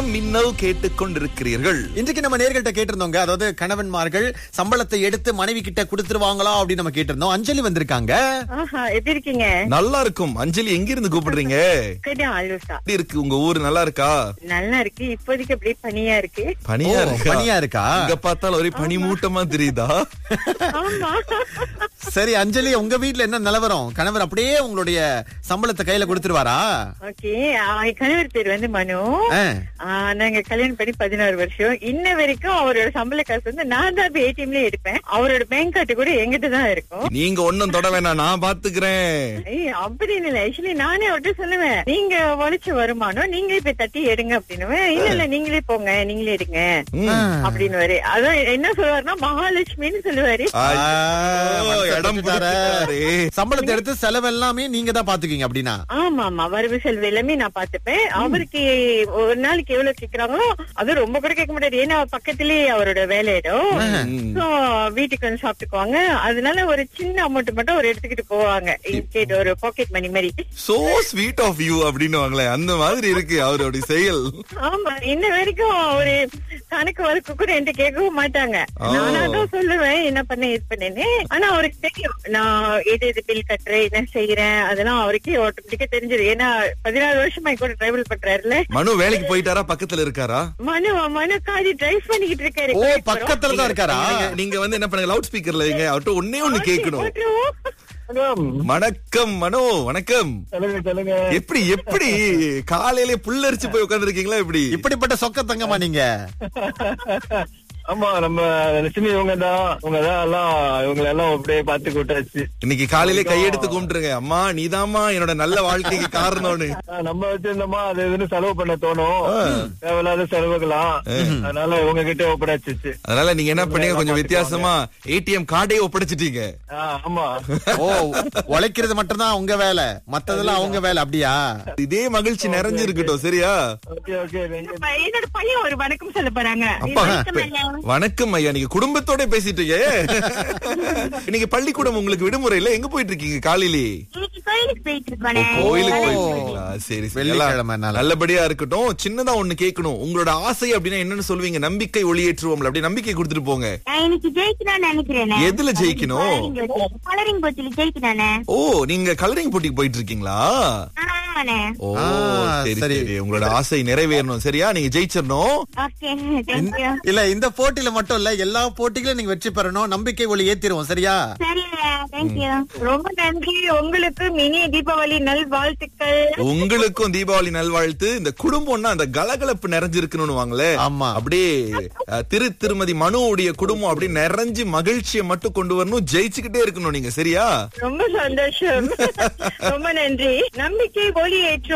மின்னல் கேட்டுக்கொண்டிருக்கிறீர்கள் இன்றைக்கு நம்ம நேர்கிட்ட கேட்டிருந்தோங்க அதாவது கணவன்மார்கள் சம்பளத்தை எடுத்து மனைவி கிட்ட கொடுத்துருவாங்களா அப்படின்னு நம்ம கேட்டிருந்தோம் அஞ்சலி வந்திருக்காங்க ஆஹா எப்படி இருக்கீங்க நல்லா இருக்கும் அஞ்சலி எங்க இருந்து கூப்பிடுறீங்க கடி ஆலோசா எப்படி இருக்கு உங்க ஊர் நல்லா இருக்கா நல்லா இருக்கு இப்போதைக்கு அப்படியே பனியா இருக்கு பனியா ஓ, இருக்கா பனியா இருக்கா? இங்க பார்த்தாலும் ஒரே பனி மூட்டமா தெரியுதா ஆமா சரி அஞ்சலி உங்க வீட்ல என்ன நிலவரம் கணவர் அப்படியே உங்களுடைய சம்பளத்தை கையில கொடுத்துருவாரா ஓகே என் கணவர் பேர் வந்து மனு ஆ. ஆ, நாங்க கல்யாணம் பண்ணி பதினாறு வருஷம் இன்ன வரைக்கும் அவரோட சம்பள காசு வந்து நான் தான் ஏடிஎம்ல எடுப்பேன் அவரோட பேங்க் கார்டு கூட எங்கிட்ட தான் இருக்கும் நீங்க ஒண்ணும் தொட வேணாம் நான் பாத்துக்கிறேன் ஏய், அப்படின்னு இல்ல ஆக்சுவலி நானே அவர்கிட்ட சொல்லுவேன் நீங்க உழைச்ச வருமானம் நீங்களே போய் தட்டி எடுங்க அப்படின்னு இல்ல இல்ல நீங்களே போங்க நீங்களே எடுங்க அப்படின்னு அதான் என்ன சொல்லுவாருன்னா மகாலட்சுமின்னு சொல்லுவாரு ஐயோ, மனசை இடம் கொடுத்துட்டாரே. பிடிச்சிட்டாரே. சம்பளத்தை எடுத்து செலவு எல்லாமே நீங்க தான் பாத்துக்கீங்க அப்படின்னா ஆமா ஆமா வரவு செலவு எல்லாமே நான் பாத்துப்பேன் அவருக்கு ஒரு நாளைக்கு எவ்வளவு கேக்குறாங்களோ அது ரொம்ப கூட கேட்க முடியாது ஏன்னா பக்கத்திலேயே அவரோட வேலை இடம் ம். சோ வீட்டுக்கு வந்து சாப்பிட்டுக்குவாங்க அதனால ஒரு சின்ன அமௌண்ட் மட்டும் ஒரு எடுத்துக்கிட்டு போவாங்க இன்கேட் ஒரு பாக்கெட் மணி மாதிரி சோ ஸ்வீட் ஆஃப் யூ அப்படின்னு அந்த மாதிரி இருக்கு அவருடைய செயல் ஆமா இன்ன வரைக்கும் ஒரு கணக்கு வழக்கு கூட என்கிட்ட கேட்கவும் மாட்டாங்க ஓ. நானா தான் சொல்லுவேன் என்ன பண்ண இது பண்ணேன்னு ஆனா அவருக்கு தெரியும் நான் எது எது பில் கட்டுறேன் என்ன செய்யறேன் அதெல்லாம் அவருக்கே ஆட்டோமேட்டிக்கா தெரிஞ்சது ஏன்னா பதினாறு வருஷமா என் கூட டிராவல் பண்றாருல மனு வேலைக்கு போயிட்டாரா பக்கத்துல இருக்காரா மனு மனு காரி டிரைவ் பண்ணிக்கிட்டு இருக்காரு ஓ பக்கத்துல தான் இருக்காரா நீங்க- நீங்க வந்து என்ன பண்ணுங்க லவுட் ஸ்பீக்கர்ல வைங்க அவர்ட்ட ஒன்னே ஒண்ணு கேட்கணும் போட்டுருவோம். வணக்கம் மனோ வணக்கம் சொல்லுங்க சொல்லுங்க எப்படி எப்படி காலையிலே புல்லரிச்சு போய் உட்கார்ந்துருக்கீங்களா எப்படி இப்படிப்பட்ட சொக்க தங்கமா நீங்க ஆமா நம்ம லட்சுமி இவங்க தான் இவங்க தான் எல்லாம் இவங்க எல்லாம் அப்படியே பாத்து கூட்டாச்சு இன்னைக்கு காலையிலே கையெடுத்து கும்பிட்டுருங்க அம்மா நீதாம்மா என்னோட நல்ல வாழ்க்கைக்கு காரணம்னு ஆஹ் நம்ம வச்சிருந்தோமா அது இதுன்னு செலவு பண்ண தோணும் தேவையில்லாத செலவுகளாம் அதனால இவங்க கிட்ட ஒப்படைச்சிச்சு அதனால நீங்க என்ன பண்ணீங்க கொஞ்சம் வித்தியாசமா ஏடிஎம் கார்டே ஒப்படைச்சிட்டீங்க ஆஹ் ஆமா ஓ உழைக்கிறது மட்டும்தான் உங்க வேலை மத்ததெல்லாம் அவங்க வேலை அப்படியா இதே மகிழ்ச்சி நிறைஞ்சு இருக்கட்டும் சரியா ஓகே ஓகே என்னோட பையன் ஒரு வணக்கம் சொல்ல போறாங்க அப்பா வணக்கம் ஐயா. வணக்கம் ஐயா நீங்க குடும்பத்தோட பேசிட்டீங்க இன்னைக்கு பள்ளிக்கூடம் உங்களுக்கு விடுமுறை இல்ல எங்க போயிட்டு இருக்கீங்க காலையிலே இன்னைக்கு கோயிலுக்கு போயிட்டு ஓ, இருக்கோம் கோயிலுக்கு போயிட்டு இருக்கீங்களா? சரி சரி வெள்ளிக்கிழமை எல்லாம் நாள். நல்லபடியா இருக்கட்டும் சின்னதா ஒண்ணு கேட்கணும் உங்களோட ஆசை அப்படின்னா என்னன்னு சொல்லுவீங்க நம்பிக்கை ஒளியேற்றுவோம்ல அப்படி நம்பிக்கை கொடுத்துட்டு போங்க நான் இன்னைக்கு ஜெயிக்கணும்னு நினைக்கிறேன் எதுல ஜெயிக்கணும் கலரிங் போட்டில ஜெயிக்கணும்னே ஓ நீங்க கலரிங் போட்டிக்கு போயிட்டு இருக்கீங்களா ஆமாண்ணே ஓ ஆ, சரி சரி. சரி உங்களோட ஆசை நிறைவேறணும் சரியா நீங்க ஜெயிச்சிடணும் ஓகே தேங்க்யூ இல்ல இந்த போட்டியில மட்டும் இல்ல எல்லா போட்டிகளும் நீங்க வெற்றி பெறணும் நம்பிக்கை ஒளி ஏத்திருவோம் சரியா சரி தேங்க்யூ ரொம்ப நன்றி உங்களுக்கு மினி தீபாவளி நல் வாழ்த்துக்கள் உங்களுக்கும் தீபாவளி நல்வாழ்த்து இந்த குடும்பம்னா அந்த கலகலப்பு நிறைஞ்சிருக்கணும்னு வாங்களே ஆமா. அப்படியே அஹ், திரு திருமதி மனுவுடைய குடும்பம் அப்படியே நிறைஞ்சு மகிழ்ச்சியை மட்டும் கொண்டு வரணும் ஜெயிச்சுக்கிட்டே இருக்கணும் நீங்க சரியா ரொம்ப சந்தோஷம் ரொம்ப நன்றி நம்பிக்கை ஒளி ஏற்றும்